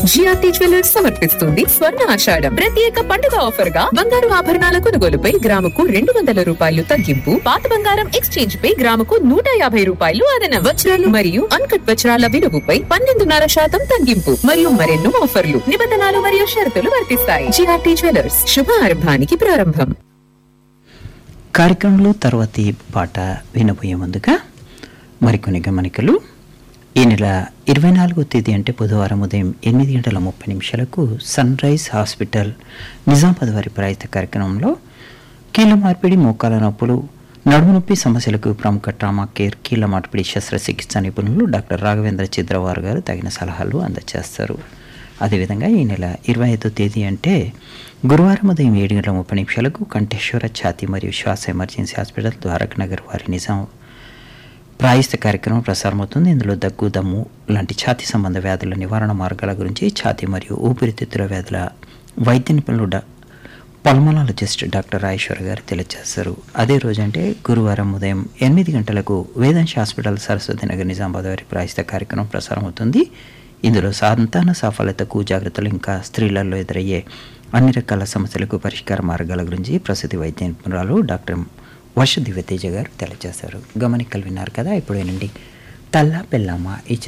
GRT jewellers సమర్పిస్తుంది స్వర్ణ ఆషాఢం ప్రత్యేక పండుగ ఆఫర్ గా బంగారు ఆభరణాల కొనుగోలుపై గ్రాముకు రెండు వందల రూపాయలు తగ్గింపు పాత బంగారం ఎక్స్చేంజ్ పై గ్రాముకు నూట యాభై రూపాయలు అదన వజ్రాలు మరియు అన్కట్ వజ్రాల విలువపై పన్నెండున్నర శాతం తగ్గింపు మరియు మరెన్నో ఆఫర్లు నిబంధనలు మరియు షరతులు వర్తిస్తాయి జిఆర్టీ జ్యువెలర్స్ శుభారంభానికి ప్రారంభం కార్యక్రమంలో తర్వాతి పాట వినబోయే ముందుగా మరికొన్ని గమనికలు ఈ నెల ఇరవై నాలుగో తేదీ అంటే బుధవారం ఉదయం ఎనిమిది గంటల ముప్పై నిమిషాలకు సన్ రైజ్ హాస్పిటల్ నిజామాబాద్ వారి ప్రాయత కార్యక్రమంలో కీళ్ళ మార్పిడి మోకాల నొప్పులు నడుము నొప్పి సమస్యలకు ప్రముఖ ట్రామా కేర్ కీళ్ళ మార్పిడి శస్త్రచికిత్స నిపుణులు డాక్టర్ రాఘవేంద్ర చిద్రవార్ గారు తగిన సలహాలు అందజేస్తారు అదేవిధంగా ఈ నెల ఇరవై ఐదో తేదీ అంటే గురువారం ఉదయం ఏడు గంటల ముప్పై నిమిషాలకు కంఠేశ్వర ఛాతి మరియు శ్వాస ఎమర్జెన్సీ హాస్పిటల్ ద్వారక్ నగర్ వారి నిజాం ప్రాయస్త కార్యక్రమం ప్రసారమవుతుంది ఇందులో దగ్గు దమ్ము లాంటి ఛాతీ సంబంధ వ్యాధుల నివారణ మార్గాల గురించి ఛాతీ మరియు ఊపిరితిత్తుల వ్యాధుల వైద్య నిపుణులు డా పల్మనాలజిస్ట్ డాక్టర్ రాజేశ్వర్ గారు తెలియజేస్తారు అదే రోజు అంటే గురువారం ఉదయం ఎనిమిది గంటలకు వేదాంశ హాస్పిటల్ సరస్వతి నగర్ నిజామాబాద్ వారి ప్రాయస్త కార్యక్రమం ప్రసారం అవుతుంది ఇందులో సంతాన సాఫల్యతకు జాగ్రత్తలు ఇంకా స్త్రీలలో ఎదురయ్యే అన్ని రకాల సమస్యలకు పరిష్కార మార్గాల గురించి ప్రసిద్ధి వైద్య నిపుణురాలు డాక్టర్ వర్ష దివ్యతేజ గారు తెలియజేశారు గమనికలు విన్నారు కదా ఇప్పుడు ఏనండి తల్లా పెల్లమ్మ ఈ చిత్రం